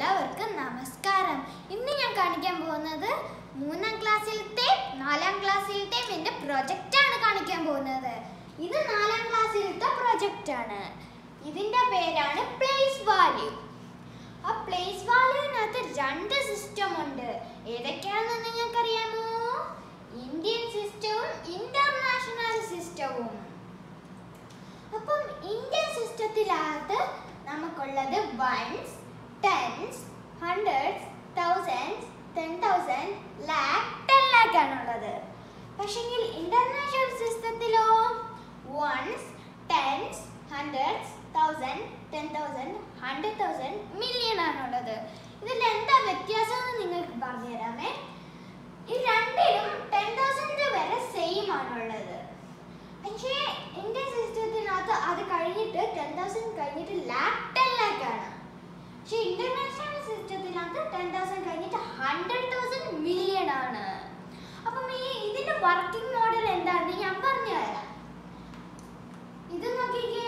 എല്ലാവർക്കും നമസ്കാരം ഇന്ന് ഞാൻ കാണിക്കാൻ പോകുന്നത് മൂന്നാം ക്ലാസ്സിലത്തെ നാലാം ക്ലാസ്സിലത്തെയും എൻ്റെ പ്രൊജക്റ്റാണ് കാണിക്കാൻ പോകുന്നത് ഇത് നാലാം ക്ലാസ്സിലത്തെ പ്രൊജക്റ്റ് ആണ് ഇതിൻ്റെ പേരാണ് പ്ലേസ് വാല്യൂ ആ പ്ലേസ് വാല്യൂവിനകത്ത് രണ്ട് സിസ്റ്റം ഉണ്ട് ഏതൊക്കെയാണെന്ന് നിങ്ങൾക്കറിയാമോ ഇന്ത്യൻ സിസ്റ്റവും ഇന്റർനാഷണൽ സിസ്റ്റവും അപ്പം ഇന്ത്യൻ സിസ്റ്റത്തിനകത്ത് നമുക്കുള്ളത് ones tens hundreds thousands ten thousand lakh ten lakh ആണുള്ളത് പക്ഷെങ്കിൽ ഇന്റർനാഷണൽ സിസ്റ്റത്തിലോ ones tens hundreds thousand ten thousand hundred thousand million ആണുള്ളത് ഇതിൽ എന്താ വ്യത്യാസം എന്ന് നിങ്ങൾക്ക് പറഞ്ഞുതരാമേ ഈ രണ്ടിലും ടെൻ തൗസൻഡ് വരെ സെയിം ആണുള്ളത് പക്ഷേ ഇന്ത്യൻ സിസ്റ്റത്തിനകത്ത് അത് കഴിഞ്ഞിട്ട് ടെൻ തൗസൻഡ് കഴിഞ്ഞിട്ട് ലാക്ക് ടെൻ ലാക്ക് ആണ് പക്ഷെ ഇന്റർനാഷണൽ സിസ്റ്റത്തിനകത്ത് ടെൻ തൗസൻഡ് കഴിഞ്ഞിട്ട് ഹൺഡ്രഡ് തൗസൻഡ് മില്യൺ ആണ് അപ്പം ഈ ഇതിന്റെ വർക്കിംഗ് മോഡൽ എന്താണെന്ന് ഞാൻ പറഞ്ഞു തരാം ഇത് നോക്കിക്കേ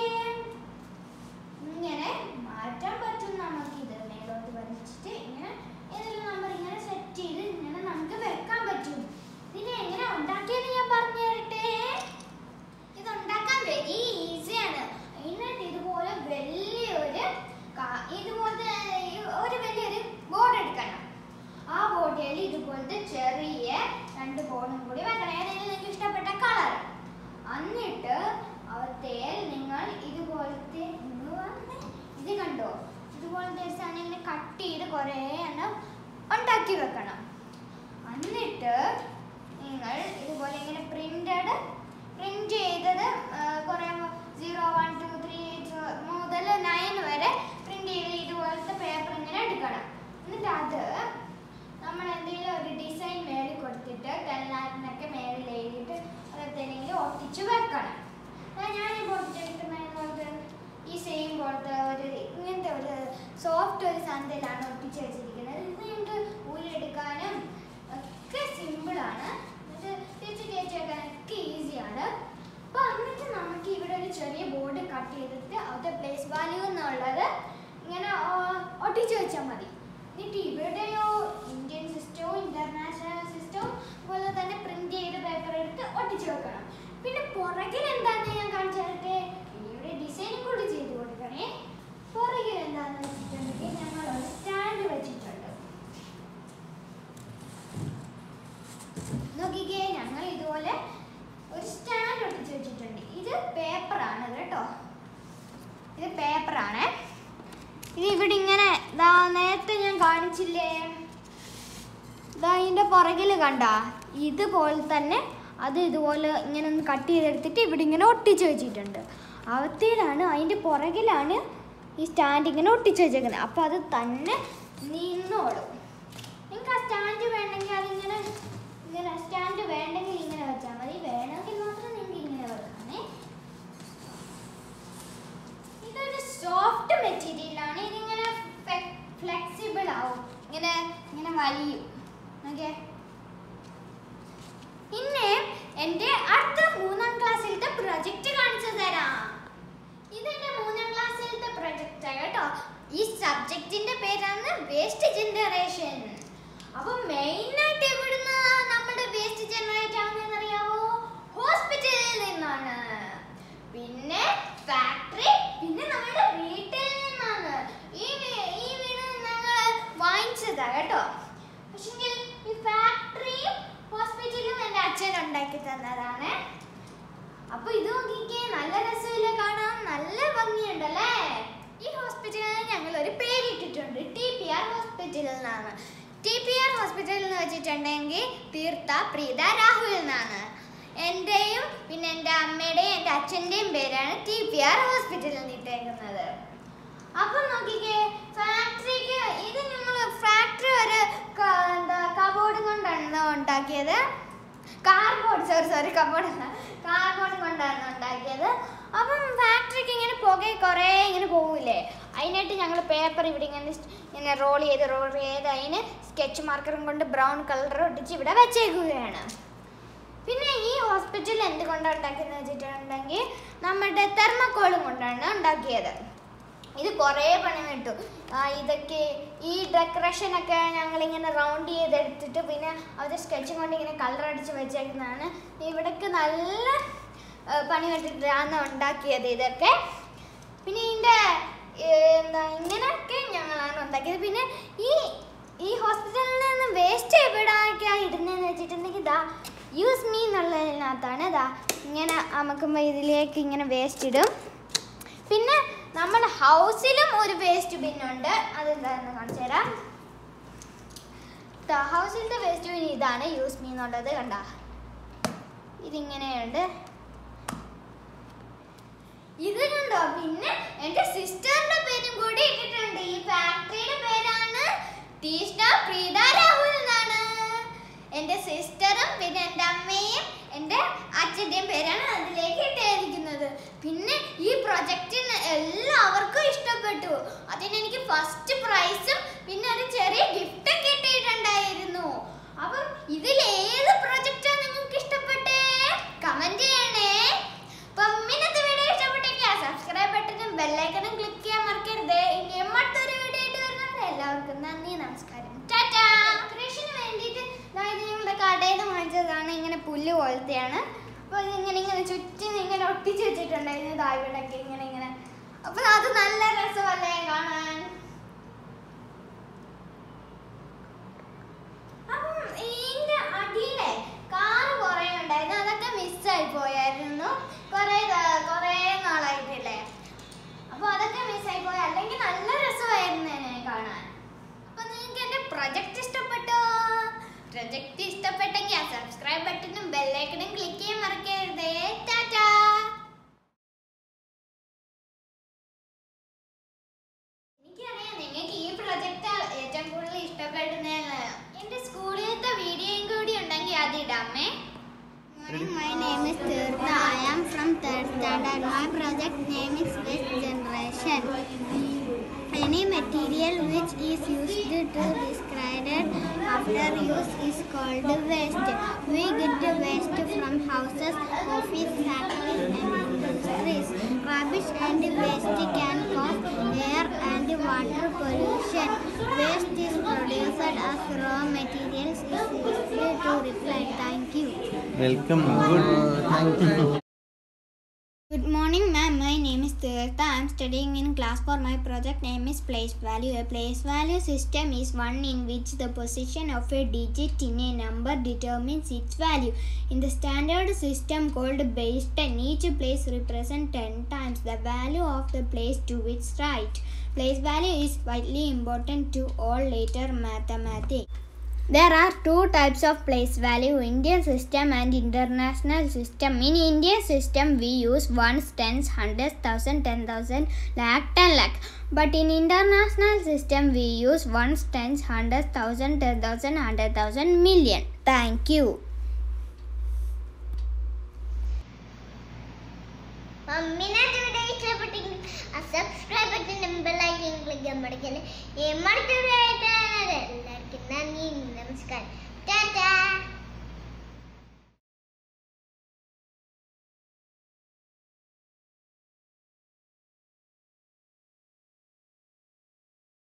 ഇങ്ങനെ മാറ്റാൻ പറ്റും നമുക്ക് ഇത് മേലോട്ട് വലിച്ചിട്ട് ഇങ്ങനെ ഏതെങ്കിലും നമ്പർ ഇങ്ങനെ സെറ്റ് ചെയ്ത് ഇങ്ങനെ നമുക്ക് വെക്കാൻ പറ്റും ഇതിനെ എങ്ങനെ ഉണ്ടാക്കിയെന്ന് ഞാൻ പറഞ്ഞു തരട്ടെ ഇത് ഉണ്ടാക്കാൻ വെരി ഈസിയാണ് അതിനായിട്ട് ഇതുപോലെ വലിയൊരു കാ- ഇതുപോലത്തെ ഒരു വലിയൊരു ബോർഡ് എടുക്കണം ആ ബോർഡിൽ ഇതുപോലത്തെ ചെറിയ രണ്ട് ബോർഡും കൂടി വെക്കണം ഏതെങ്കിലും നിങ്ങൾക്ക് ഇഷ്ടപ്പെട്ട കളർ എന്നിട്ട് അവത്തേൽ നിങ്ങൾ ഇതുപോലത്തെ നിങ്ങൾ വന്നേ. ഇത് കണ്ടോ ഇതുപോലത്തെ ഒരു സാധനം ഇങ്ങനെ കട്ട് ചെയ്ത് കുറേ എണ്ണം ഉണ്ടാക്കി വെക്കണം എന്നിട്ട് നിങ്ങൾ ഇതുപോലെ ഇങ്ങനെ പ്രിന്റഡ് പ്രിന്റ് ചെയ്തത് കുറേ സീറോ വൺ ടു ത്രീ മുതൽ നയൻ വരെ പ്രിന്റ് ചെയ്ത് ഇതുപോലത്തെ പേപ്പർ ഇങ്ങനെ എടുക്കണം എന്നിട്ട് അത് നമ്മൾ എന്തെങ്കിലും ഒരു ഡിസൈൻ മേളിൽ കൊടുത്തിട്ട് കല്ലാറ്റിനൊക്കെ മേളിൽ എഴുതിയിട്ട് അതെന്തെങ്കിലും ഒട്ടിച്ച് വെക്കണം അതാ ഞാനിപ്പോൾ ഒട്ടിച്ചെടുക്കുന്ന പോലത്തെ ഈ സെയിം പോലത്തെ ഒരു ഇങ്ങനത്തെ ഒരു സോഫ്റ്റ് ഒരു സന്ധിലാണ് ഒട്ടിച്ച് വെച്ചിരിക്കുന്നത് ഇത് നിങ്ങൾക്ക് ഊരിയെടുക്കാനും ഒക്കെ സിമ്പിളാണ് എന്നിട്ട് തിരിച്ച് കയറ്റി വെക്കാനൊക്കെ ഈസിയാണ് അപ്പോൾ എന്നിട്ട് നമുക്ക് ഇവിടെ ഒരു ചെറിയ ബോർഡ് കട്ട് ചെയ്തിട്ട് അത് പ്ലേസ് വാല്യൂ എന്നുള്ളത് ഇങ്ങനെ ആ, ഒട്ടിച്ച് വെച്ചാൽ മതി എന്നിട്ട് ഇവിടെയോ ഇന്ത്യൻ സിസ്റ്റവും ഇന്റർനാഷണൽ സിസ്റ്റവും പോലെ തന്നെ പ്രിന്റ് ചെയ്ത പേപ്പർ എടുത്ത് ഒട്ടിച്ച് വെക്കണം പിന്നെ പുറകിൽ എന്താണെന്ന് ഞാൻ കാണിച്ചു തരട്ടെ ഇവിടെ ഡിസൈൻ കൂടി ചെയ്ത് കൊടുക്കണേ പുറകിൽ എന്താണെന്ന് വെച്ചിട്ടുണ്ടെങ്കിൽ ഞങ്ങൾ ഒരു സ്റ്റാൻഡ് വെച്ചിട്ടുണ്ട് നോക്കിക്കേ ഞങ്ങൾ ഇതുപോലെ ഒരു സ്റ്റാൻഡ് ഒട്ടിച്ച് വെച്ചിട്ടുണ്ട് ഇത് പേപ്പറാണ് കേട്ടോ ഇത് പേപ്പറാണ് ഇത് ഇവിടെ ഇങ്ങനെ ഇതാ നേരത്തെ ഞാൻ കാണിച്ചില്ലേ ഇതാ ഇതിൻ്റെ പുറകിൽ കണ്ട ഇതുപോലെ തന്നെ അത് ഇതുപോലെ ഇങ്ങനെ ഒന്ന് കട്ട് ചെയ്തെടുത്തിട്ട് ഇവിടെ ഇങ്ങനെ ഒട്ടിച്ച് വെച്ചിട്ടുണ്ട് അവത്തേലാണ് അതിൻ്റെ പുറകിലാണ് ഈ സ്റ്റാൻഡ് ഇങ്ങനെ ഒട്ടിച്ച് വെച്ചേക്കുന്നത് അപ്പോൾ അത് തന്നെ നിന്നോളും നിങ്ങൾക്ക് ആ സ്റ്റാൻഡ് വേണമെങ്കിൽ അതിങ്ങനെ ഇങ്ങനെ സ്റ്റാൻഡ് വേണ്ടെങ്കിൽ ഇങ്ങനെ വെച്ചാൽ മതി വേണമെങ്കിൽ മാത്രം നിങ്ങൾക്ക് ഇങ്ങനെ വെക്കാമേ ഇതൊരു സോഫ്റ്റ് മെറ്റീരിയലാണ് ഇതിങ്ങനെ ഫ്ലെക്സിബിൾ ആവും ഇങ്ങനെ ഇങ്ങനെ വലിയും ഓക്കെ പിന്നെ എൻ്റെ അടുത്ത മൂന്നാം ക്ലാസ്സിലത്തെ പ്രൊജക്റ്റ് കാണിച്ചു തരാം ഇതെന്റെ മൂന്നാം ക്ലാസ്സിലത്തെ പ്രൊജക്റ്റ് കേട്ടോ ഈ സബ്ജക്റ്റിന്റെ പേരാണ് വേസ്റ്റ് ജനറേഷൻ അപ്പൊ മെയിൻ ആയിട്ട് എവിടുന്ന് നമ്മുടെ വേസ്റ്റ് ജനറേറ്റ് ആവുന്നതെന്ന് അറിയാവോ ഹോസ്പിറ്റലിൽ നിന്നാണ് പിന്നെ ഫാക്ടറി പിന്നെ നമ്മുടെ വീട്ടിൽ നിന്നാണ് ഈ വീ- ഈ വീട് ഞങ്ങൾ വാങ്ങിച്ചതാ കേട്ടോ പക്ഷെങ്കിൽ ഈ ഫാക്ടറിയും ഹോസ്പിറ്റലും എൻ്റെ അച്ഛൻ ഉണ്ടാക്കി തന്നതാണ് അപ്പൊ ഇത് നോക്കിക്കേ നല്ല രസമില്ല കാണാൻ നല്ല ഭംഗിയുണ്ടല്ലേ ഈ ഹോസ്പിറ്റലിന് ഞങ്ങൾ ഒരു പേരിട്ടിട്ടുണ്ട് ടി പി ആർ ഹോസ്പിറ്റൽ എന്നാണ് ടി പി ആർ ഹോസ്പിറ്റൽ എന്ന് വെച്ചിട്ടുണ്ടെങ്കിൽ തീർത്ഥ പ്രീത രാഹുൽ എന്നാണ് എൻ്റെയും പിന്നെ എൻ്റെ അമ്മയുടെയും എൻ്റെ അച്ഛൻ്റെയും പേരാണ് ടി പി ആർ ഹോസ്പിറ്റലിൽ ഇട്ടേക്കുന്നത് അപ്പൊ നോക്കിക്കേ ഫാക്ടറിക്ക് ഇത് ഞങ്ങൾ ഫാക്ടറി ഒരു ക- എന്താ കബോർഡ് കൊണ്ടാണ് ഉണ്ടാക്കിയത് കാർബോർഡ് സോറി സോറി കബോർഡ് അല്ല കാർബോർഡ് കൊണ്ടാണ് ഉണ്ടാക്കിയത് അപ്പം ഫാക്ടറിക്ക് ഇങ്ങനെ പുക കുറേ ഇങ്ങനെ പോകില്ലേ അതിനായിട്ട് ഞങ്ങൾ പേപ്പർ ഇവിടെ ഇങ്ങനെ സ് ഇങ്ങനെ റോൾ ചെയ്ത് റോൾ ചെയ്ത് അതിന് സ്കെച്ച് മാർക്കറും കൊണ്ട് ബ്രൗൺ കളർ ഒട്ടിച്ച് ഇവിടെ വെച്ചേക്കുകയാണ് പിന്നെ ഈ ഹോസ്പിറ്റൽ എന്തുകൊണ്ടാണ് ഉണ്ടാക്കിയെന്ന് വെച്ചിട്ടുണ്ടെങ്കിൽ നമ്മുടെ തെർമക്കോളും കൊണ്ടാണ് ഉണ്ടാക്കിയത് ഇത് കുറേ പണി കിട്ടും ആ, ഇതൊക്കെ ഈ ഡെക്കറേഷൻ ഒക്കെ ഞങ്ങളിങ്ങനെ റൗണ്ട് ചെയ്തെടുത്തിട്ട് പിന്നെ അവർ സ്കെച്ചും കൊണ്ട് ഇങ്ങനെ കളർ അടിച്ച് വെച്ചേക്കുന്നതാണ് ഇവിടേക്ക് നല്ല ആ, പണി വെച്ചിട്ടാണ് ഉണ്ടാക്കിയത് ഇതൊക്കെ പിന്നെ ഇതിൻ്റെ എന്താ ഇങ്ങനെയൊക്കെ ഞങ്ങളാണ് ഉണ്ടാക്കിയത് പിന്നെ ഈ ഈ ഹോസ്പിറ്റലിൽ നിന്ന് വേസ്റ്റ് എവിടെയൊക്കെയാണ് ഇടുന്നതെന്ന് വെച്ചിട്ടുണ്ടെങ്കിൽ ഇതാ യൂസ് മീ എന്നുള്ളതിനകത്താണ് ഇതാ ഇങ്ങനെ അമക്കുമ്പോൾ ഇതിലേക്ക് ഇങ്ങനെ വേസ്റ്റ് ഇടും പിന്നെ നമ്മുടെ ഹൗസിലും ഒരു വേസ്റ്റ് ബിന്നുണ്ട് അതെന്താണെന്ന് കാണിച്ചു തരാം ദാ ഹൗസിലത്തെ വേസ്റ്റ് ബിൻ ഇതാണ് യൂസ് മീ എന്നുള്ളത് കണ്ട ഇതിങ്ങനെയുണ്ട് ഇത് കണ്ടോ പിന്നെ എന്റെ സിസ്റ്ററിന്റെ പേരും കൂടി ഇട്ടിട്ടുണ്ട് ഈ ഫാക്ടറിയുടെ പേരാണ് തീഷ്ണ പ്രീത രാഹുൽ എന്നാണ് എന്റെ സിസ്റ്ററും പിന്നെ എന്റെ അമ്മയും എന്റെ അച്ഛന്റെയും പേരാണ് അതിലേക്ക് ഇട്ടിരിക്കുന്നത് പിന്നെ ഈ പ്രൊജക്റ്റിന് എല്ലാവർക്കും ഇഷ്ടപ്പെട്ടു അതിന് എനിക്ക് ഫസ്റ്റ് പ്രൈസും പിന്നെ ഒരു ചെറിയ ഗിഫ്റ്റ് കിട്ടിയിട്ടുണ്ടായിരുന്നു അപ്പം ഇതിൽ ഏത് പ്രൊജക്റ്റാണ് നിങ്ങൾക്ക് ഇഷ്ടപ്പെട്ടേ കമന്റ് ചെയ്യണേ അപ്പം ഇന്നത്തെ വീഡിയോ ഇഷ്ടപ്പെട്ടെങ്കിൽ ആ സബ്സ്ക്രൈബ് ബട്ടണും ബെല്ലൈക്കണും ക്ലിക്ക് ചെയ്യാൻ മറക്കരുത് ഇനി മറ്റൊരു വീഡിയോ ആയിട്ട് വരുന്നത് എല്ലാവർക്കും നന്ദി നമസ്കാരം ടാറ്റാ കൃഷിന് വേണ്ടിയിട്ട് ദാ ഇത് ഞങ്ങളുടെ കടയിൽ നിന്ന് വാങ്ങിച്ചതാണ് ഇങ്ങനെ പുല്ല് പോലത്തെയാണ് അപ്പോൾ ഇതിങ്ങനെ ഇങ്ങനെ ചുറ്റും ഇങ്ങനെ ഒട്ടിച്ച് വെച്ചിട്ടുണ്ടായിരുന്നു ദാ ഇവിടെയൊക്കെ ഇങ്ങനെ ഇങ്ങനെ അപ്പോൾ അത് നല്ല രസമല്ലേ കാണാൻ അപ്പം ഇതിന്റെ അടിയിലെ കാറ് കുറേ ഉണ്ടായിരുന്നു അതൊക്കെ മിസ്സായി പോയായിരുന്നു കുറേ ദ- കുറേ നാളായിട്ടില്ലേ അപ്പോൾ അതൊക്കെ മിസ്സായി പോയി അല്ലെങ്കിൽ നല്ല രസമായിരുന്നു എന്നെ കാണാൻ അപ്പോൾ നിങ്ങൾക്ക് എൻ്റെ പ്രൊജക്റ്റ് ഇഷ്ടപ്പെട്ടോ പ്രൊജക്റ്റ് ഇഷ്ടപ്പെട്ടെങ്കിൽ ആ സബ്സ്ക്രൈബ് ബട്ടണും ബെല്ലൈക്കണും ക്ലിക്ക് ചെയ്യാൻ മറക്കരുതേ ടാറ്റാ എനിക്കറിയാം നിങ്ങൾക്ക് ഈ പ്രൊജക്റ്റ് ഏറ്റവും കൂടുതൽ ഇഷ്ടപ്പെടുന്നതെന്ന് എൻ്റെ സ്കൂളിലത്തെ വീഡിയോയും കൂടി ഉണ്ടെങ്കിൽ അത് ഇടാമേ My name is Tirtha. I am from third standard. My project name is Waste Generation. Any material which is used to discarded after use is called waste. We get waste from houses, office, factories and industries. Rubbish and waste can cause air and water pollution. Waste is produced as raw materials is easy to recycle. Thank you. Welcome good Good morning, ma'am. My name is Tirtha. I am studying in class for my project name is place value. A place value system is one in which the position of a digit in a number determines its value. In the standard system called base 10, each place represents 10 times the value of the place to its right. Place value is vitally important to all later mathematics. There are two types of place value Indian system and international system. In Indian system, we use ones, tens, hundreds, thousand, ten thousand, lakh, ten lakh. But in international system, we use ones, tens, hundreds, thousand, ten thousand, hundred thousand, million. Thank you. മമ്മിനായിട്ട് video ഇഷ്ടപ്പെട്ടെങ്കിൽ subscribe button ബെല്ലൈക്കൻ click ചെയ്യാൻ മടിക്കല്ലേ ഈ മടുത്ത video ആയിട്ട് എല്ലാവർക്കും നന്ദി നമസ്കാരം ടാറ്റാ